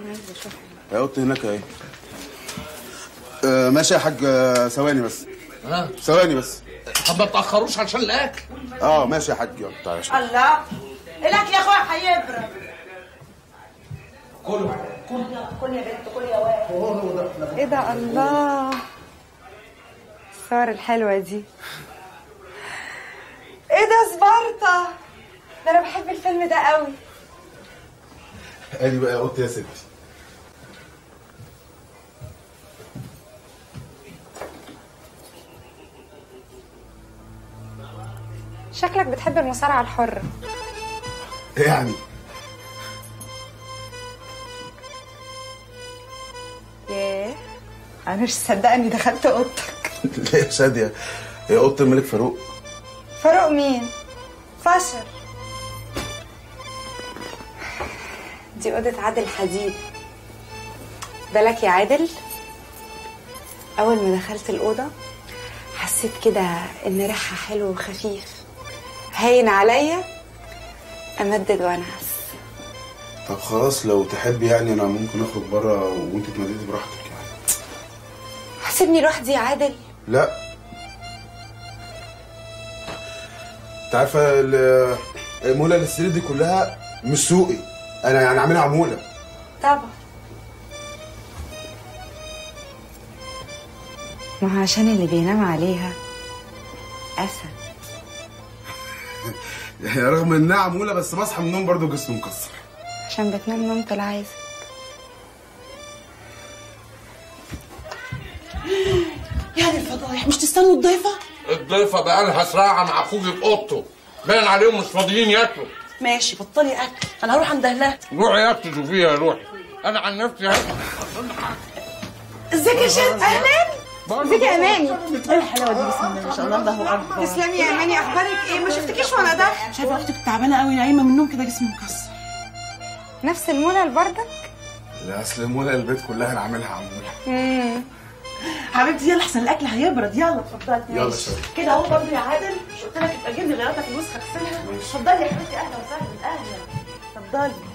عايزه اشوفها يا قط هناك اهي آه ماشي يا حاج آه، ثواني بس ها ثواني بس طب ما تاخروش عشان الاكل اه ماشي يا حاج يلا تعالى يا شباب. الله الاكل يا اخويا هيبرد كل كل كل يا بنت كل يا واد ايه ده الله الصور الحلوه دي ايه ده سبارتا ده انا بحب الفيلم ده قوي ادي بقى يا قط يا ستي شكلك بتحب المصارعه الحره ايه يعني ياه انا مش مصدقه اني دخلت اوضتك ليه يا شاديه هي قط الملك فاروق فاروق مين فشر دي اوضه عادل حديد بالك يا عادل اول ما دخلت الاوضه حسيت كده ان ريحها حلو وخفيف هين عليا امدد وانعس طب خلاص لو تحبي يعني انا ممكن اخرج بره وانت تمددي براحتك يعني هسيبني لوحدي يا عادل لا انت عارفه ال- المولة للسرير دي كلها مش سوقي انا يعني عاملها عموله طبعا ما هو عشان اللي بينام عليها اسد يعني رغم انها عموله بس بصحى من النوم برضه جسمي مكسر عشان بتنام نومة العايزة يعني الفضايح مش تستنوا الضيفه الضيفه بقى لها ساعه مع اخوك في اوضته باين عليهم مش فاضيين ياكلوا ماشي بطلي اكل انا هروح عند اهلها روحي يا اختي شوفيها يا روحي انا عن نفسي ازيك يا شاد اهلا ازيك يا اماني ايه الحلاوه دي بسم الله ما شاء الله الله اكبر تسلمي يا اماني اخبارك ايه ما شفتكيش وانا داخله شايفه اختك تعبانه قوي نايمه من النوم كده جسمي مكسر نفس المولى البردك لا اصل المولة البيت كلها انا عاملها عموله امم حبيبتي يلا احسن الاكل هيبرد يلا اتفضلي يلا ماشي. شباب. كده اهو برضه يا عادل مش قلت لك ابقى جيب لي غيراتك الوسخه اغسلها اتفضلي يا حبيبتي اهلا وسهلا اهلا اتفضلي